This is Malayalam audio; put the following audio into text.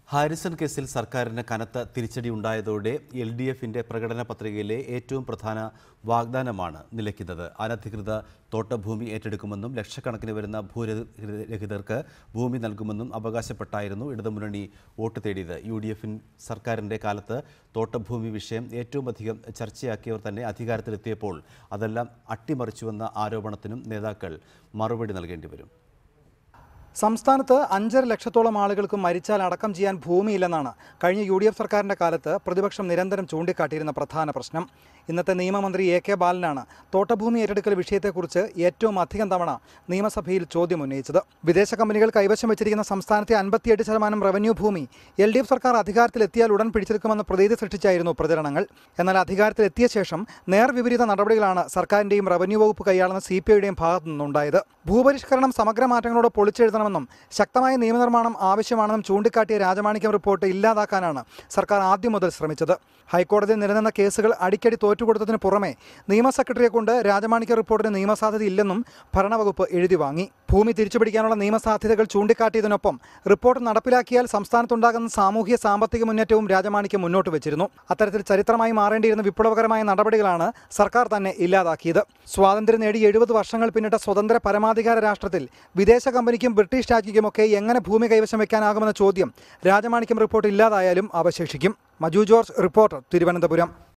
ഹാരിസൺ കേസിൽ സർക്കാരിന് കനത്ത തിരിച്ചടി ഉണ്ടായതോടെ എൽ ഡി എഫിന്റെ പ്രകടന പത്രികയിലെ ഏറ്റവും പ്രധാന വാഗ്ദാനമാണ് നിലയ്ക്കുന്നത് അനധികൃത തോട്ടഭൂമി ഏറ്റെടുക്കുമെന്നും ലക്ഷക്കണക്കിന് വരുന്ന ഭൂരഹിതർക്ക് ഭൂമി നൽകുമെന്നും അവകാശപ്പെട്ടായിരുന്നു ഇടതുമുന്നണി വോട്ട് തേടിയത് യു ഡി എഫിൻ സർക്കാരിൻ്റെ കാലത്ത് തോട്ടഭൂമി വിഷയം ഏറ്റവും അധികം ചർച്ചയാക്കിയവർ തന്നെ അധികാരത്തിലെത്തിയപ്പോൾ അതെല്ലാം അട്ടിമറിച്ചുവെന്ന ആരോപണത്തിനും നേതാക്കൾ മറുപടി നൽകേണ്ടി വരും സംസ്ഥാനത്ത് അഞ്ചര ലക്ഷത്തോളം ആളുകൾക്ക് മരിച്ചാൽ അടക്കം ചെയ്യാൻ ഭൂമിയില്ലെന്നാണ് കഴിഞ്ഞ യു ഡി എഫ് സർക്കാരിൻ്റെ കാലത്ത് പ്രതിപക്ഷം നിരന്തരം ചൂണ്ടിക്കാട്ടിയിരുന്ന പ്രധാന പ്രശ്നം ഇന്നത്തെ നിയമമന്ത്രി എ കെ ബാലനാണ് തോട്ടഭൂമി ഏറ്റെടുക്കൽ വിഷയത്തെക്കുറിച്ച് ഏറ്റവും അധികം തവണ നിയമസഭയിൽ ചോദ്യം ഉന്നയിച്ചത് വിദേശ കമ്പനികൾ കൈവശം വെച്ചിരിക്കുന്ന സംസ്ഥാനത്തെ അൻപത്തിയെട്ട് ശതമാനം റവന്യൂ ഭൂമി എൽ ഡി എഫ് സർക്കാർ അധികാരത്തിലെത്തിയാൽ ഉടൻ പിടിച്ചെടുക്കുമെന്ന പ്രതീതി സൃഷ്ടിച്ചായിരുന്നു പ്രചരണങ്ങൾ എന്നാൽ അധികാരത്തിലെത്തിയ ശേഷം നേർവിപരീത നടപടികളാണ് സർക്കാരിന്റെയും റവന്യൂ വകുപ്പ് കൈയാളുന്ന സി പി ഐയുടെയും ഭാഗത്തു നിന്നുണ്ടായത് ഭൂപരിഷ്കരണം സമഗ്ര മാറ്റങ്ങളോട് പൊളിച്ചെഴുതണമെന്നും ശക്തമായ നിയമനിർമ്മാണം ആവശ്യമാണെന്നും ചൂണ്ടിക്കാട്ടിയ രാജമാണിക്യം റിപ്പോർട്ട് ഇല്ലാതാക്കാനാണ് സർക്കാർ ആദ്യം മുതൽ ശ്രമിച്ചത് ഹൈക്കോടതിയിൽ നിലനിന്ന കേസുകൾ അടിക്കടി തോറ്റുകൊടുത്തതിന് പുറമെ നിയമ സെക്രട്ടറിയെ കൊണ്ട് രാജമാണിക്യ റിപ്പോർട്ടിന് നിയമസാധ്യത ഇല്ലെന്നും ഭരണവകുപ്പ് എഴുതി വാങ്ങി ഭൂമി തിരിച്ചുപിടിക്കാനുള്ള നിയമസാധ്യതകൾ ചൂണ്ടിക്കാട്ടിയതിനൊപ്പം റിപ്പോർട്ട് നടപ്പിലാക്കിയാൽ സംസ്ഥാനത്തുണ്ടാകുന്ന സാമൂഹ്യ സാമ്പത്തിക മുന്നേറ്റവും രാജമാണിക്യം മുന്നോട്ട് വെച്ചിരുന്നു അത്തരത്തിൽ ചരിത്രമായി മാറേണ്ടിയിരുന്ന വിപ്ലവകരമായ നടപടികളാണ് സർക്കാർ തന്നെ ഇല്ലാതാക്കിയത് സ്വാതന്ത്ര്യം നേടി എഴുപത് വർഷങ്ങൾ പിന്നിട്ട സ്വതന്ത്ര പരമാധികാര രാഷ്ട്രത്തിൽ വിദേശ കമ്പനിക്കും ബ്രിട്ടീഷ് രാജ്ഞിക്കുമൊക്കെ എങ്ങനെ ഭൂമി കൈവശം വെക്കാനാകുമെന്ന ചോദ്യം രാജമാണിക്യം റിപ്പോർട്ട് ഇല്ലാതായാലും അവശേഷിക്കും മജു ജോർജ് റിപ്പോർട്ടർ തിരുവനന്തപുരം